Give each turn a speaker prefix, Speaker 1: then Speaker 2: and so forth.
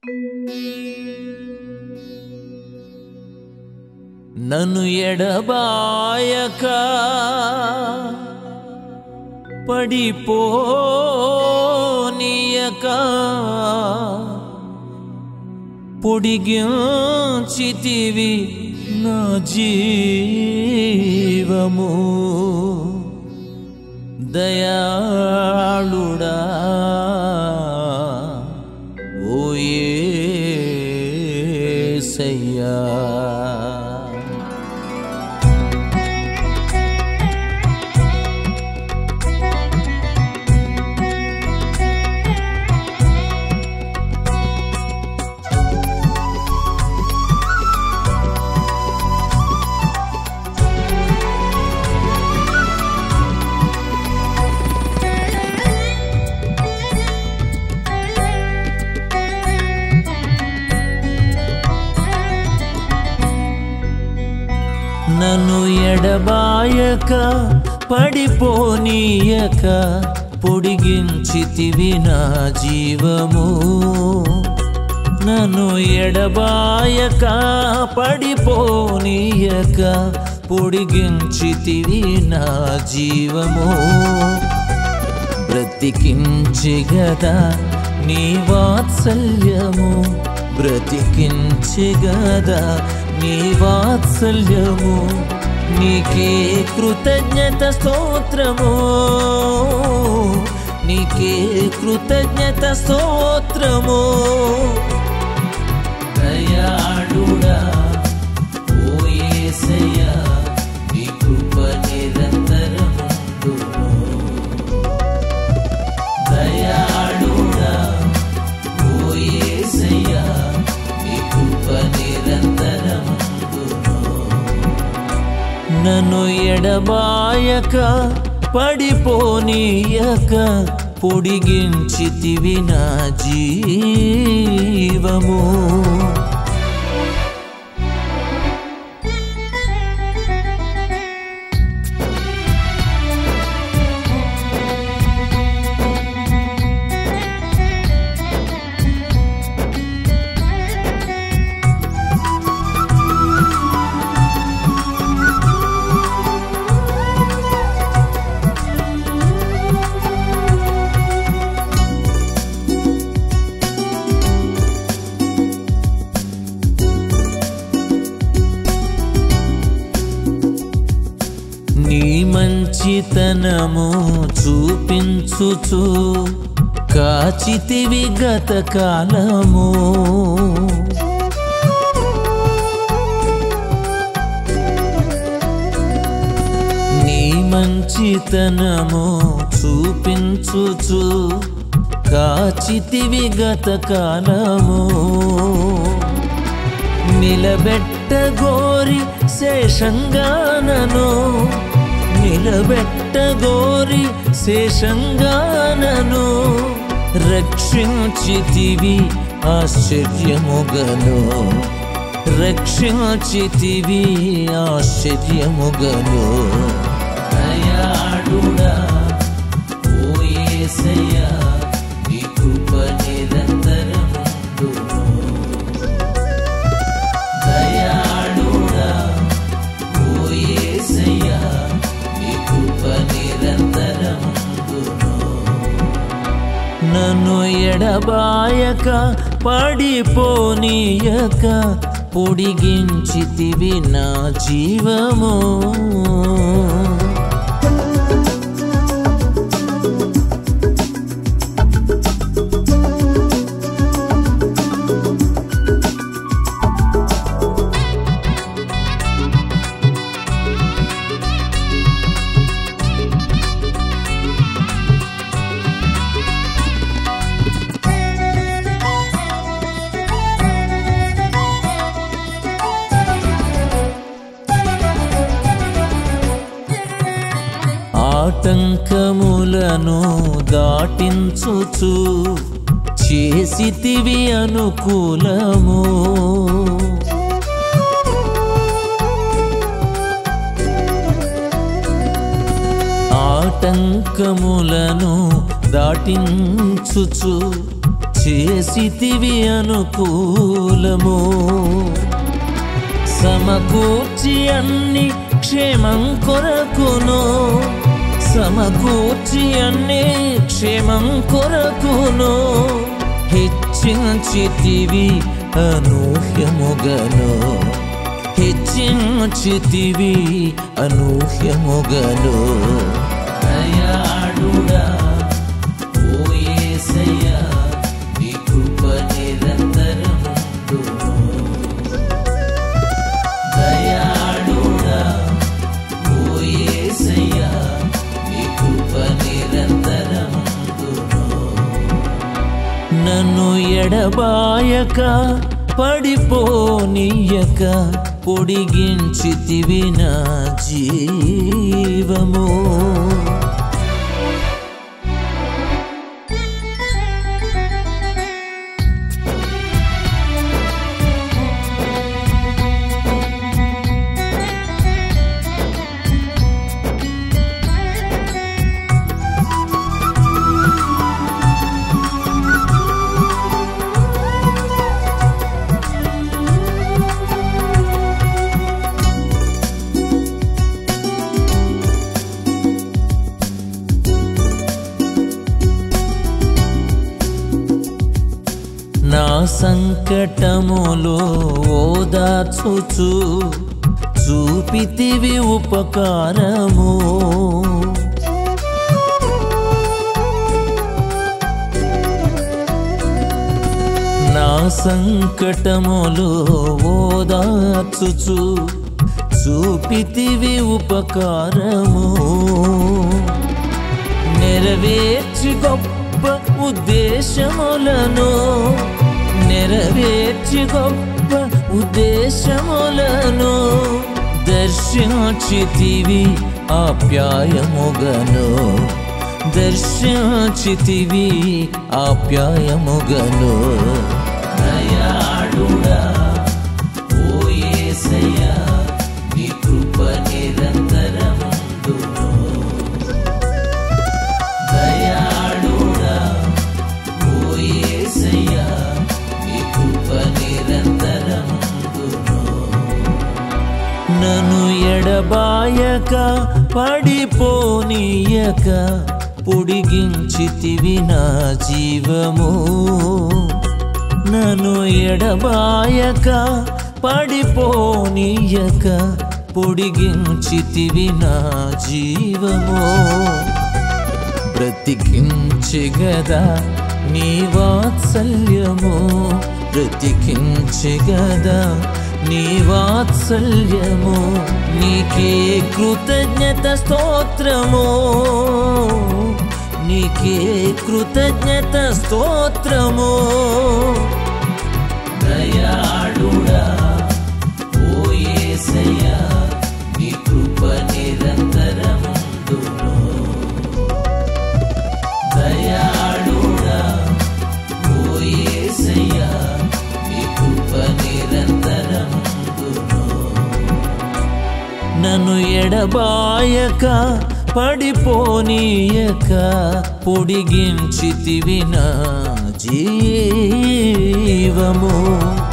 Speaker 1: నన్ను ఎడబాయక పడిపోనీయక పొడిగించితివి నా జీవము దయాళుడా ఓయేసయ్యా నన్ను ఎడబాయక పడిపోనీయక పొడిగించితివి నా జీవము నన్ను ఎడబాయక పడిపోనీయక పొడిగించితివి నా జీవము బ్రతికించిగదా నీ వాత్సల్యము బ్రతికించిగదా నీ వాత్సల్యము నీకే కృతజ్ఞత స్తోత్రము నీకే కృతజ్ఞత స్తోత్రము దయాళుడా ఓ యేసయ్యా నీ కృప నిరంతరముండును దయాళుడా ఓ యేసయ్యా నీ కృప నిరంతరముండును నన్ను ఎడబాయక పడిపోనీయక పొడిగించితివి నా జీవము నీ మంచితనము చూపించుచు కాచితివి గత కాలము నీ మంచితనము చూపించుచు కాచితివి గత కాలము నిలబెట్ట గోరి శేషంగానను నిలబెట్ట గోరి శేషంగానను రక్షించితివి ఆశ్చర్యముగను రక్షించితివి ఆశ్చర్యముగను దయాళుడా ఓ యేసయ్యా నీ కృప నిరంతరముండును దయాళుడా ఓ యేసయ్యా నీ కృప నిరంతరముండును నన్ను ఎడబాయక పడిపోనీయక పొడిగించితివి నా జీవము ఆటంకములను దాటించుచు చేసితివి అనుకూలము ఆటంకములను దాటించుచు చేసితివి అనుకూలము సమకూర్చి అన్ని క్షేమం కొరకును సమకూర్చి అన్ని క్షేమం కొరకును హెచ్చించితివి అనూహ్యముగను హెచ్చించితివి అనూహ్యముగను దయాళుడా ఓ యేసయ్యా నీ కృప నిరంతరముండును దయాళుడా ఓ యేసయ్యా నీ కృప నిరంతరముండును నన్ను ఎడబాయక పడిపోనీయక పొడిగించితివి నా జీవము నా సంకటములో ఓదార్చుచు చూపితివి ఉపకారము నా సంకటములో ఓదార్చుచు చూపితివి ఉపకారము నెరవేర్చి గొప్ప ఉద్దేశములను నెరవేర్చి గొప్ప ఉద్దేశములను దర్శించితివి ఆప్యాయముగను దర్శించితివి ఆప్యాయముగను దయాళుడా ఓ యేసయ్యా నీ కృప నిరంతరముందును దయాళుడా ఓ యేసయ్యా నీ కృప నిరంతరముందును నన్ను ఎడబాయక పడిపోనీయక పొడిగించితివి నా జీవము నన్ను ఎడబాయక పడిపోనీయక పొడిగించితివి నా జీవము బ్రతికించెగదా నీ వాత్సల్యము బ్రతికించెగదా నీ వాత్సల్యము నీకే కృతజ్ఞత స్తోత్రము నీకే కృతజ్ఞత స్తోత్రము దయాళుడా ఓ యేసయ్యా నీ కృప నిరంతరముందును దయాళుడా ఓ యేసయ్యా నీ కృప నిరంతరముందును నన్ను ఎడబాయక పడిపోనీయక పొడిగించితివి నా జీవము